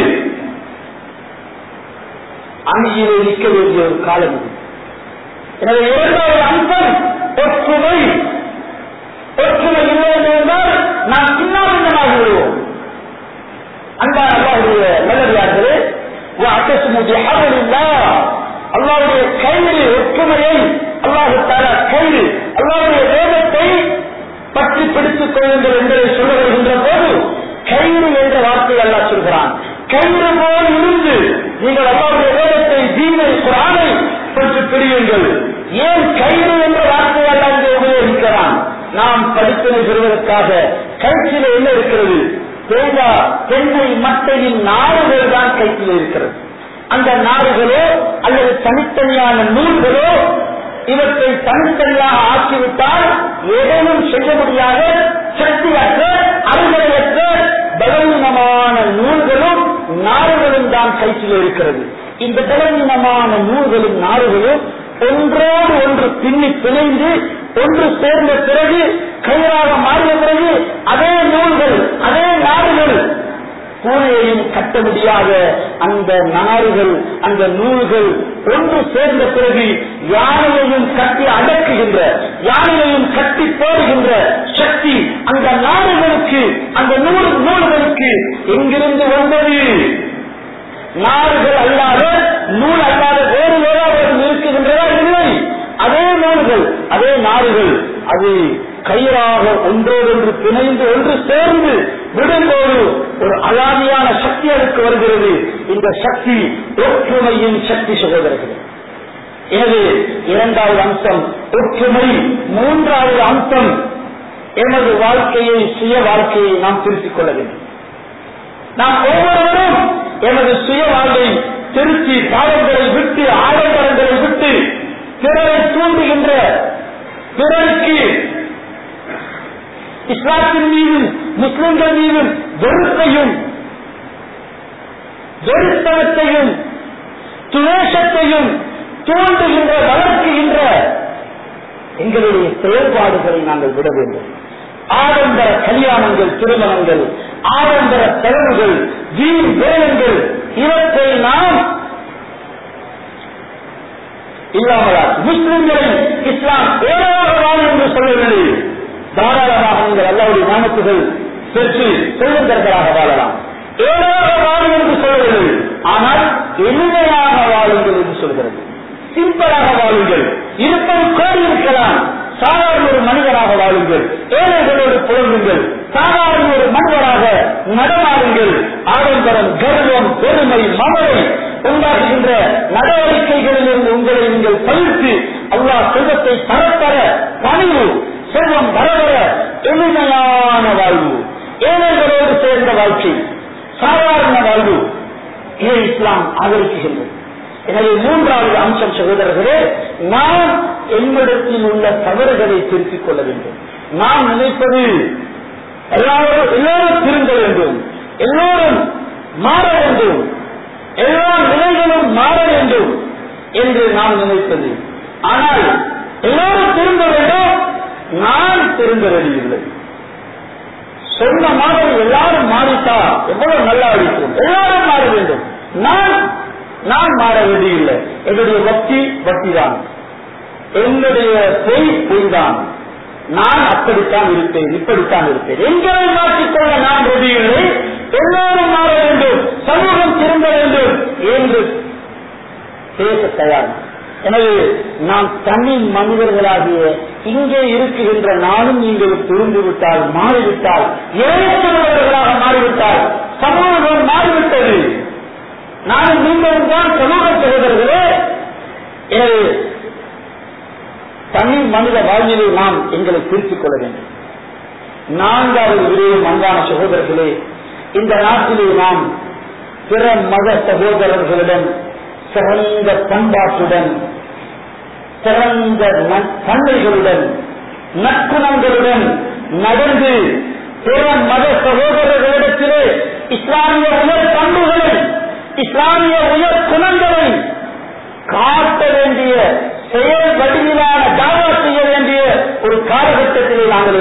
அங்கீரை நிற்க வேண்டிய ஒரு காலம் இது எனவே இரண்டாவது அம்சம் ஒற்றுமை ஒற்றுமை இல்லை என்றால் நாம் சின்னாபின்னமாகி விடுவோம் அன்பான அல்லாவுடைய நல்லடியார்களே அல்லாவுடைய கையில் ஒற்றுமையை அல்லாஹு தார கையில் அல்லாவுடைய வேதத்தை பற்றி பிடித்துக் கொள்ளுங்கள் என்பதை சொல்ல வருகின்ற போது கயிறு என்ற வார்த்தை அல்லாஹ் சொல்கிறான் கயிறு போல் இருந்து நீங்கள் அல்லாவுடைய வேதத்தை தீனை குரானை பற்றி பிடியுங்கள் ஏன் கயிறு என்ற வார்த்தை அல்லாஹ் இங்கே உபயோகிக்கிறான் நாம் படிப்பினை பெறுவதற்காக கயிற்றில் என்ன இருக்கிறது தேங்கா தென்னை மட்டையின் நாடுகள் தான் கைத்தில் இருக்கிறது அந்த நாடுகளோ அல்லது தனித்தனியான நூல்களோ இவற்றை தனித்தனியாக ஆக்கிவிட்டால் ஏதேனும் செய்ய முடியாத சக்தியற்ற அருகலையற்ற பலவீனமான நூல்களும் நாடுகளும் தான் கைத்தில் இருக்கிறது இந்த பலவீனமான நூல்களும் நாடுகளும் ஒன்றோடு ஒன்று பின்னி பிணைந்து ஒன்று சேர்ந்த பிறகு கயிறாக மாறிய பிறகு அதே நூல்கள் அதே நாடுகள் பூனையையும் கட்ட முடியாத அந்த நாடுகள் அந்த நூல்கள் ஒன்று சேர்ந்த பிறகு யானையையும் கட்டி அடக்குகின்ற யானையையும் கட்டி போடுகின்ற சக்தி அந்த நாடுகளுக்கு அந்த நூல் நூல்களுக்கு எங்கிருந்து வந்தது நாடுகள் அல்லாத நூல் அல்லாத வேறு ஏதாவது இருக்குகின்றதா இல்லை அதே நூல்கள் அதே நாடுகள் அது கயிறாக ஒன்றோடொன்று பிணைந்து ஒன்று சேர்ந்து விடும்போது ஒரு அலாதியான சக்தி அதுக்கு வருகிறது இந்த சக்தி ஒற்றுமையின் சக்தி சகோதரர்கள் எனவே இரண்டாவது அம்சம் ஒற்றுமை மூன்றாவது அம்சம் எமது வாழ்க்கையை சுய வாழ்க்கையை நாம் திருத்திக் கொள்ள வேண்டும் நாம் ஒவ்வொருவரும் எமது சுய வாழ்வை திருத்தி பாவங்களை விட்டு ஆடம்பரங்களை விட்டு பிறரை தூண்டுகின்ற பிறருக்கு இஸ்லாத்தின் மீதும் முஸ்லிம்கள் மீதும் வெறுப்பையும் வெறுத்தனத்தையும் துவேஷத்தையும் தூண்டுகின்ற வளர்க்குகின்ற எங்களுடைய செயல்பாடுகளை நாங்கள் விட வேண்டும் ஆடம்பர கல்யாணங்கள் திருமணங்கள் ஆடம்பர செலவுகள் வீண் வேலங்கள் இவற்றை நாம் இல்லாமலா முஸ்லிம்களை இஸ்லாம் ஏராளமான என்று சொல்லவில்லை தாராளமாக நீங்கள் அல்லாவுடைய நாமத்துகள் பெற்று செல்வந்தர்களாக வாழலாம் ஏழாக வாழும் என்று சொல்லவில்லை ஆனால் எளிமையாக வாழுங்கள் என்று சொல்கிறது சிம்பிளாக வாழுங்கள் இருப்பது கோடி இருக்கலாம் சாதாரண ஒரு மனிதராக வாழுங்கள் ஏழைகளோடு புலங்குங்கள் சாதாரண ஒரு மனிதராக நடமாடுங்கள் ஆடம்பரம் கர்வம் பெருமை மமதை உண்டாக்குகின்ற நடவடிக்கைகளிலிருந்து உங்களை நீங்கள் தவிர்த்து அல்லாஹ் செல்வத்தை தரத்தர பணிவு செல்வம் வரவர எளிமையான வாழ்வு ஏழைகளோடு சேர்ந்த வாழ்க்கை சாதாரண வாழ்வு இதை இஸ்லாம் ஆதரிக்குகின்றது எனவே மூன்றாவது அம்சம் சகோதரர்களே நாம் என்னிடத்தில் உள்ள தவறுகளை திருத்திக் கொள்ள வேண்டும் நாம் நினைப்பது எல்லாரும் எல்லோரும் திருந்த வேண்டும் எல்லோரும் மாற வேண்டும் எல்லா நிலைகளும் மாற வேண்டும் என்று நாம் நினைப்பது ஆனால் எல்லோரும் திரும்ப வேண்டும் நான் திரும்ப வேண்டியதில்லை சொன்ன மாதிரி எல்லாரும் மாறிட்டா எவ்வளவு நல்லா இருக்கும் எல்லாரும் மாற வேண்டும் நான் நான் மாற வேண்டியதில்லை என்னுடைய பக்தி பக்தி தான் என்னுடைய பொய் பொய் தான் நான் அப்படித்தான் இருப்பேன் இப்படித்தான் இருப்பேன் எங்களை மாற்றிக்கொள்ள நான் ரெடியில்லை எல்லோரும் மாற வேண்டும் சமூகம் திரும்ப வேண்டும் என்று பேச தயார் எனவே நாம் தனி மனிதர்களாகிய இங்கே இருக்குகின்ற நானும் நீங்கள் திரும்பிவிட்டால் மாறிவிட்டால் ஏழைத்தவர்களாக மாறிவிட்டால் சமூகம் மாறிவிட்டது நானும் நீங்களும் தான் சமூக சகோதரர்களே எனவே தனி மனித வாழ்விலே நாம் எங்களை திருத்திக் கொள்ள வேண்டும் நான்காவது விரைவும் அன்பான சகோதரர்களே இந்த நாட்டிலே நாம் பிற மத சகோதரர்களிடம் சிறந்த பண்பாட்டுடன் சிறந்த தன்மைகளுடன் நற்குணங்களுடன் நடந்து பிற மத சகோதரர்களிடத்திலே இஸ்லாமிய உயர் பண்புகளை இஸ்லாமிய உயர் குணங்களை காட்ட வேண்டிய செயல் வடிவிலான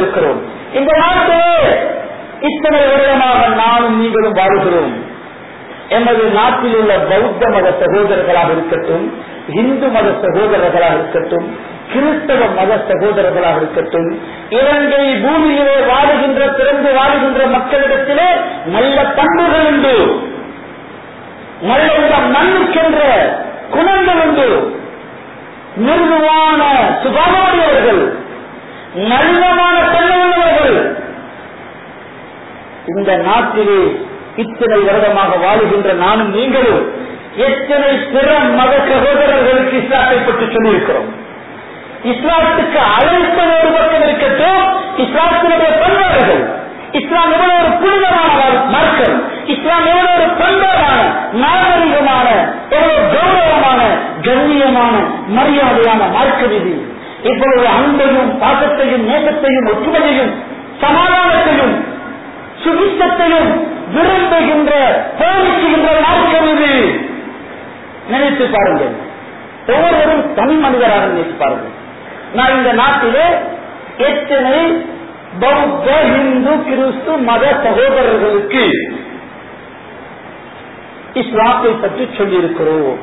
இருக்கிறோம் இந்த நாட்டிலே இத்தனை வருடமாக நானும் நீங்களும் வாழ்கிறோம் எமது நாட்டில் உள்ள பௌத்த மத சகோதரர்களாக இருக்கட்டும் இந்து மத சகோதரர்களாக இருக்கட்டும் கிறிஸ்தவ மத சகோதரர்களாக இருக்கட்டும் இலங்கை பூமியிலே வாழுகின்ற பிறந்து வாழுகின்ற மக்களிடத்திலே நல்ல பண்புகள் உண்டு நல்ல உள்ளம் நன்னுக்கின்ற குணங்கள் உண்டு மிருதுவான சுபாவமுடையவர்கள் நல்லமான தன்மையுள்ளவர்கள் இந்த நாட்டிலே இத்தனை வருடமாக வாழுகின்ற நானும் நீங்களும் எத்தனை பிற மத சகோதரர்களுக்கு இஸ்லாத்தை பற்றி சொல்லியிருக்கிறோம் இஸ்லாத்துக்கு அழைப்பது ஒரு பக்கம் இருக்கட்டும் இஸ்லாத்தினுடைய பண்பாடுகள் இஸ்லாம் எவ்வளவு ஒரு புனிதமான மார்க்கம் இஸ்லாம் எவ்வளவு ஒரு பண்பாடான நாகரிகமான எவ்வளவு கௌரவமான கண்ணியமான மரியாதையான மார்க்கம் இது இப்பொழுது அன்பையும் பாசத்தையும் நேசத்தையும் ஒற்றுமையையும் சமாதானத்தையும் சுபிச்சத்தையும் விரும்புகின்ற போதிக்குகின்ற மார்க்கம் இது நினைத்து பாருங்கள் ஒவ்வொருவரும் தனி மனிதராக நினைத்து பாருங்கள் நான் இந்த நாட்டிலே எத்தனை பௌத்த இந்து கிறிஸ்து மத சகோதரர்களுக்கு இஸ்லாத்தை பற்றி சொல்லியிருக்கிறோம்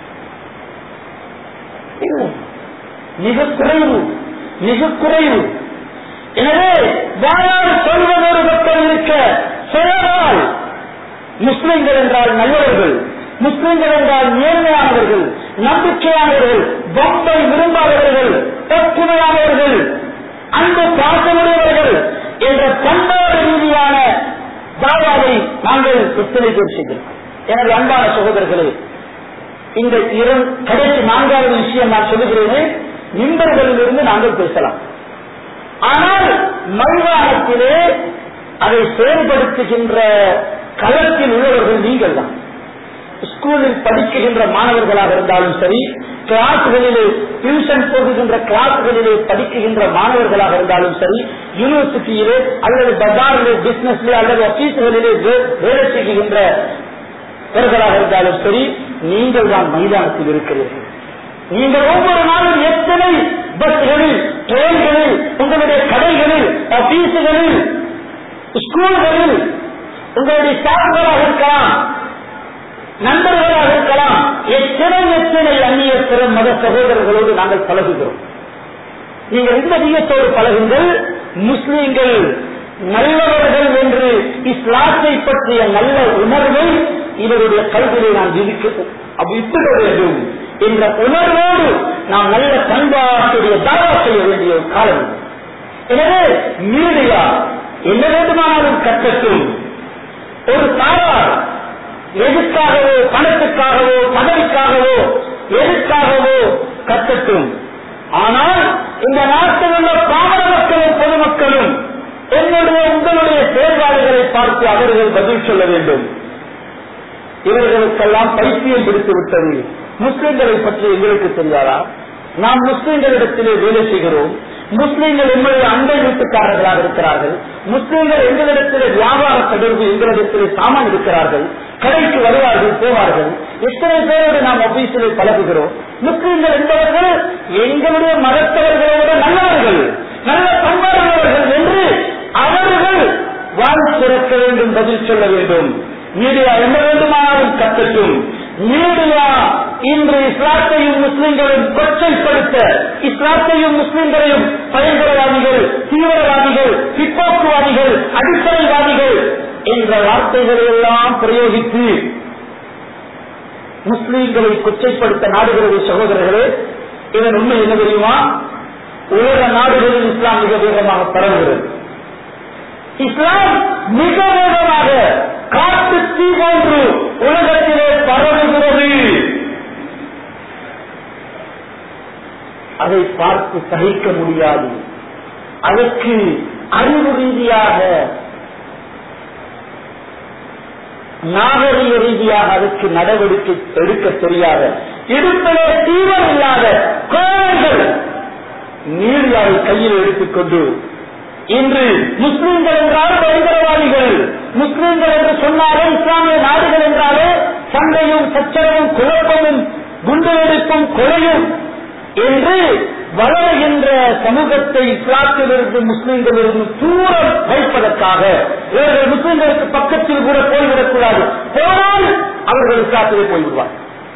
மிக குறைவு மிக குறைவு எனவே வாயால் சொல்வது ஒரு பக்கம் இருக்க செயலால் முஸ்லிம்கள் என்றால் நல்லவர்கள் முஸ்லிம்கள் என்றால் நேர்மையானவர்கள் நம்பிக்கையானவர்கள் பொம்பை விரும்பாதவர்கள் ஒற்றுமையானவர்கள் அன்பு பாசமுடையவர்கள் என்ற பண்பாடு ரீதியான தாவாவை நாங்கள் எத்தனை பேர் செய்திருக்கோம் எனது அன்பான சகோதரர்களே இந்த இரு கடைசி நான்காவது விஷயம் நான் சொல்லுகிறேனே நிம்பர்களிலிருந்து நாங்கள் பேசலாம் ஆனால் மைதானத்திலே அதை செயல்படுத்துகின்ற களத்தில் உள்ளவர்கள் நீங்கள் தான் ஸ்கூலில் படிக்குகின்ற மாணவர்களாக இருந்தாலும் சரி கிளாஸ்களிலே டியூஷன் போகுகின்ற கிளாஸ்களிலே படிக்குகின்ற மாணவர்களாக இருந்தாலும் சரி யூனிவர்சிட்டியிலே அல்லது பஜாரிலே பிசினஸ்லே அல்லது ஆபீஸ்களிலே வேலை செய்கின்றவர்களாக இருந்தாலும் சரி நீங்கள் தான் மைதானத்தில் இருக்கிறீர்கள் நீங்கள் ஒவ்வொரு நாளும் எத்தனை பஸ்களில் ட்ரெயின்களில் உங்களுடைய கடைகளில் ஆபீஸுகளில் ஸ்கூல்களில் உங்களுடைய ஸ்டாஃப்களாக இருக்கலாம் நண்பர்களாக இருக்கலாம் எத்தனை எத்தனை அந்நிய பிற மத சகோதரர்களோடு நாங்கள் பழகுகிறோம் நீங்கள் இந்த நீயத்தோடு பழகுங்கள் முஸ்லீம்கள் நல்லவர்கள் என்று இஸ்லாத்தை பற்றிய நல்ல உணர்வை இவருடைய கல்வியை நான் விதிக்க விட்டுட வேண்டும் என்ற உணர்வோடு நாம் நல்ல பண்பாட்டுடைய தாவா செய்ய வேண்டிய ஒரு காலம் எனவே மீடியா என்ன வேண்டுமானாலும் கட்டட்டும் ஒரு தாரார் எதுக்காகவோ பணத்துக்காகவோ பதவிக்காகவோ எதுக்காகவோ கட்டட்டும் ஆனால் இந்த நாட்டில் உள்ள பாமர மக்களும் பொதுமக்களும் என்னுடைய உங்களுடைய செயல்பாடுகளை பார்த்து அவர்கள் பதில் சொல்ல வேண்டும் இவர்களுக்கெல்லாம் பைத்தியம் பிடித்து விட்டது முஸ்லிம்களை பற்றி எங்களுக்கு தெரியாதா நாம் முஸ்லிம்களிடத்திலே வேலை செய்கிறோம் முஸ்லிம்கள் எங்களுடைய அண்டை வீட்டுக்காரர்களாக இருக்கிறார்கள் முஸ்லிம்கள் எங்களிடத்திலே வியாபார தொடர்பு எங்களிடத்திலே சாமான் இருக்கிறார்கள் கடைக்கு வருவார்கள் போவார்கள் எத்தனை பேரோடு நாம் ஆபீஸிலே பழகுகிறோம் முஸ்லிம்கள் என்பவர்கள் எங்களுடைய மதத்தவர்களோட நல்லவர்கள் நல்ல பண்பாடுள்ளவர்கள் என்று அவர்கள் வாழ் சிறக்க வேண்டும் பதில் சொல்ல வேண்டும் மீடியா என்ன வேண்டுமானாலும் கத்தட்டும் மீடியா இன்று இஸ்லாத்தையும் முஸ்லிம்களையும் கொச்சைப்படுத்த இஸ்லாத்தையும் முஸ்லிம்களையும் பயங்கரவாதிகள் தீவிரவாதிகள் பிற்போக்குவாதிகள் அடிப்படைவாதிகள் என்ற வார்த்தைகளை எல்லாம் பிரயோகித்து முஸ்லீம்களை கொச்சைப்படுத்த நாடுகிறது சகோதரர்களே இதன் உண்மை என்ன தெரியுமா உலக நாடுகளில் இஸ்லாம் மிக வேகமாக பரவுகிறது இஸ்லாம் மிக வேகமாக காட்டு தீ போன்று உலகத்திலே பரவுகிறது அதை பார்த்து சகிக்க முடியாது அதற்கு அறிவு ரீதியாக நாகரிக ரீதியாக அதற்கு நடவடிக்கை எடுக்க தெரியாத இடுப்பிலே தீவிரம் இல்லாத கோழைகள் மீடியாவை கையில் எடுத்துக்கொண்டு இன்று முஸ்லிம்கள் என்றால் பயங்கரவாதிகள் முஸ்லிம்கள் என்று சொன்னாலே இஸ்லாமிய நாடுகள் என்றாலே சண்டையும் சச்சரவும் குழப்பமும் குண்டுவெடிப்பும் கொலையும் என்று வளர்கின்ற சமூகத்தை இஸ்லாத்திலிருந்து முஸ்லிம்களிலிருந்து தூரம் வைப்பதற்காக இவர்கள் முஸ்லிம்களுக்கு பக்கத்தில் கூட போய்விடக்கூடாது போனால் அவர்கள் இஸ்லாத்திலே போய்விடுவார்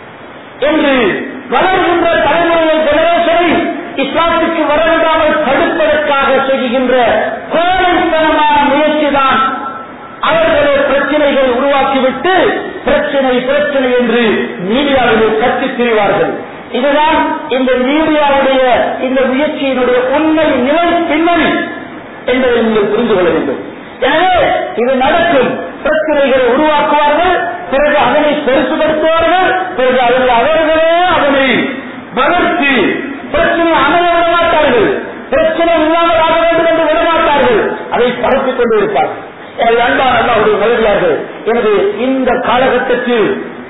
என்று வளர்கின்ற தலைமுறை ஜெனரேஷனை இஸ்லாத்துக்கு வரவிடாமல் தடுப்பதற்காக செய்கின்ற கோழைத்தனமான முயற்சிதான் அவர்களே பிரச்சனைகள் உருவாக்கிவிட்டு பிரச்சனை பிரச்சனை என்று மீடியாவிலே கத்தித் திரிவார்கள் இதுதான் இந்த மீடியாவுடைய இந்த முயற்சியினுடைய உண்மை நிலை பின்னணி என்பதை நீங்கள் புரிந்து கொள்ள வேண்டும் எனவே இது நடக்கும் பிரச்சனைகளை உருவாக்குவார்கள் பிறகு அதனை பெருசுபடுத்துவார்கள் பிறகு அதில் அவர்களே அதனை வளர்த்து பிரச்சனை அமைய விட மாட்டார்கள் பிரச்சனை இல்லாமல் ஆக வேண்டும் என்று விடமாட்டார்கள் அதை பரப்பிக் கொண்டு இருப்பார்கள் எனது அன்பான அல்லாவுடைய மகிழ்ச்சியார்கள் எனவே இந்த காலகட்டத்தில்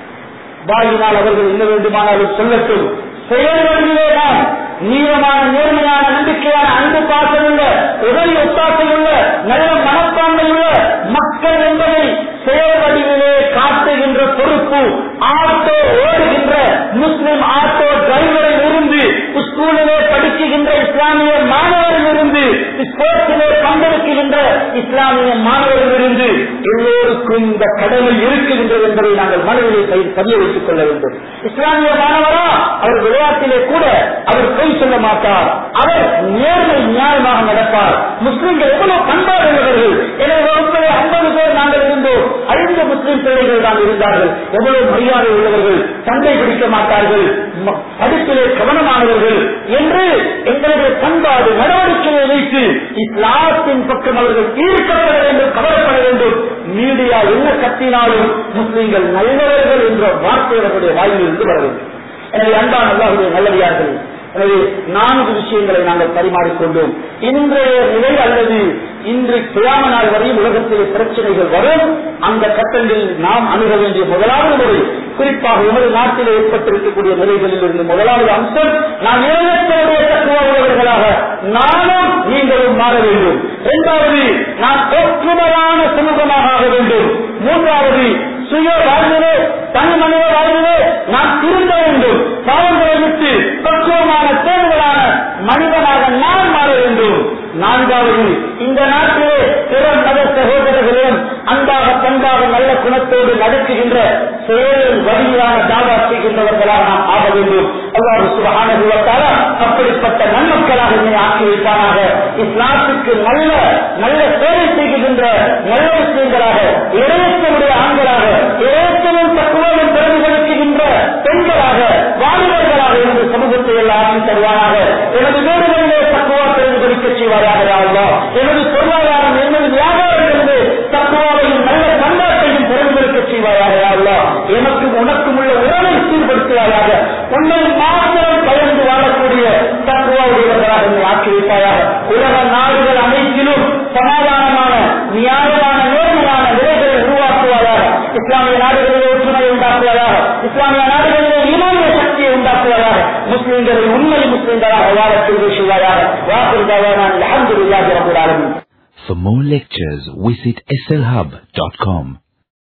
வாயினால் அவர்கள் என்ன வேண்டுமானாலும் சொல்லட்டும் செயல்களிலே நாம் நீளமான நேர்மையான நம்பிக்கையான அன்பு பாசமுள்ள உடல் ஒத்தாசையுள்ள நல்ல மனப்பான்மையுள்ள மக்கள் என்பதை செயல் வடிவிலே காட்டுகின்ற பொறுப்பு ஆட்டோ ஓடுகின்ற முஸ்லிம் ஆட்டோ டிரைவரில் இருந்து ஸ்கூலிலே படிக்குகின்ற இஸ்லாமிய மாணவரில் இருந்து ஸ்போர்ட்ஸிலே பங்கெடுக்கின்ற இஸ்லாமிய மாணவரில் இருந்து எல்லோருக்கும் இந்த கடமை இருக்குகின்றது என்பதை நாங்கள் மனதிலே பதிய வைத்துக் கொள்ள வேண்டும் இஸ்லாமிய மாணவரா அவர் விளையாட்டிலே கூட அவர் பொய் சொல்ல மாட்டார் அவர் நேர்மை நியாயமாக நடப்பார் முஸ்லிம்கள் எவ்வளவு பண்பாடு உள்ளவர்கள் எனவே வகுப்பிலே ஐம்பது பேர் நாங்கள் இருந்தோம் ஐந்து முஸ்லிம் பிள்ளைகள் தான் இருந்தார்கள் எவ்வளவு மரியாதை உள்ளவர்கள் சண்டை பிடிக்க மாட்டார்கள் ம- படிப்பிலே கவனமானவர்கள் என்று எங்களுடைய பண்பாடு நடவடிக்கையை வைத்து இஸ்லாத்தின் பக்கம் அவர்கள் ஈர்க்கப்பட வேண்டும் கவலைப்பட வேண்டும் மீடியா என்ன கத்தினாலும் முஸ்லிம்கள் நல்லவர்கள் என்ற வார்த்தை அவர்களுடைய வாயிலிருந்து வர வேண்டும் எனவே அன்பான அல்லாஹுடைய நல்லடியார்கள் எனவே நான்கு விஷயங்களை நாங்கள் பரிமாறிக்கொண்டோம் இன்றைய நிலை அல்லது இன்று கிராம நாள் வரையும் உலகத்தில் பிரச்சனைகள் வரும் அந்த கட்டங்களில் நாம் அணுக வேண்டிய முதலாவது முறை குறிப்பாக எமது நாட்டில் ஏற்பட்டிருக்கக்கூடிய நிலைகளில் இருந்து முதலாவது அம்சம் நாம் ஏகத்தோடைய தத்துவ உள்ளவர்களாக நானும் நீங்களும் மாற வேண்டும் இரண்டாவது நாம் ஒற்றுமையான சமூகமாக ஆக வேண்டும் மூன்றாவது சுய வாழ்விலே தனி மனித வாழ்விலே நாம் திருந்த வேண்டும் பாவங்களை விட்டு பக்குவமான தேர்வுகளான மனிதனாக நான் மாற வேண்டும் நான்காவது இந்த நாட்டிலே பிற மத சகோதரர்களும் அன்பாக பண்பாக நல்ல குணத்தோடு நடக்குகின்ற செயலில் வழியிலான தாவா செய்கின்றவர்களாக நாம் ஆக வேண்டும் அவ்வாறு சுகானுபவத்தால அப்படிப்பட்ட நன்மக்களாக என்னை ஆக்கி வைப்பானாக இஸ்லாத்துக்கு நல்ல நல்ல சேவை செய்கின்ற நல்ல விஷயங்களாக இறையற்றமுடைய ஆண்களாக இறையற்றமும் தக்குவதும் பிரதிபலிக்கின்ற பெண்களாக வாலிபர்களாக இருந்து சமூகத்தை எல்லாம் ஆக்கி தருவானாக எனது வீடுகளிலே தக்குவா பிரதிபலிக்க செய்வாராக யாருலா எனது பொருளாதாரம் எனது வியாபாரங்களிலே தக்குவாவையும் நல்ல பண்பாட்டையும் பிரதிபலிக்க செய்வாராக யாருலா எனக்கும் உனக்கும் உள்ள உறவை சீர்படுத்துவாயாக உன்னை மாத்திரம் பயந்து வாழக்கூடிய தக்குவாவுடையவர்களாக என்னை ஆக்கி வைப்பாயாக உலக நாடுகள் அனைத்திலும் சமாதானமான நியாயமான நேர்மையான நிலைகளை உருவாக்குவாயாக இஸ்லாமிய நாடுகளிலே ஒற்றுமையை உண்டாக்குவதாக இஸ்லாமிய நாடுகளிலே இமானிய சக்தியை உண்டாக்குவதாக முஸ்லிம்களை உண்மை முஸ்லிம்களாக வாழத்தில் செய்வாயாக வாக்குறுதியாக நான் அலமதுல்லாஹி ரபுல் ஆலமீன் For more lectures, visit slhub.com.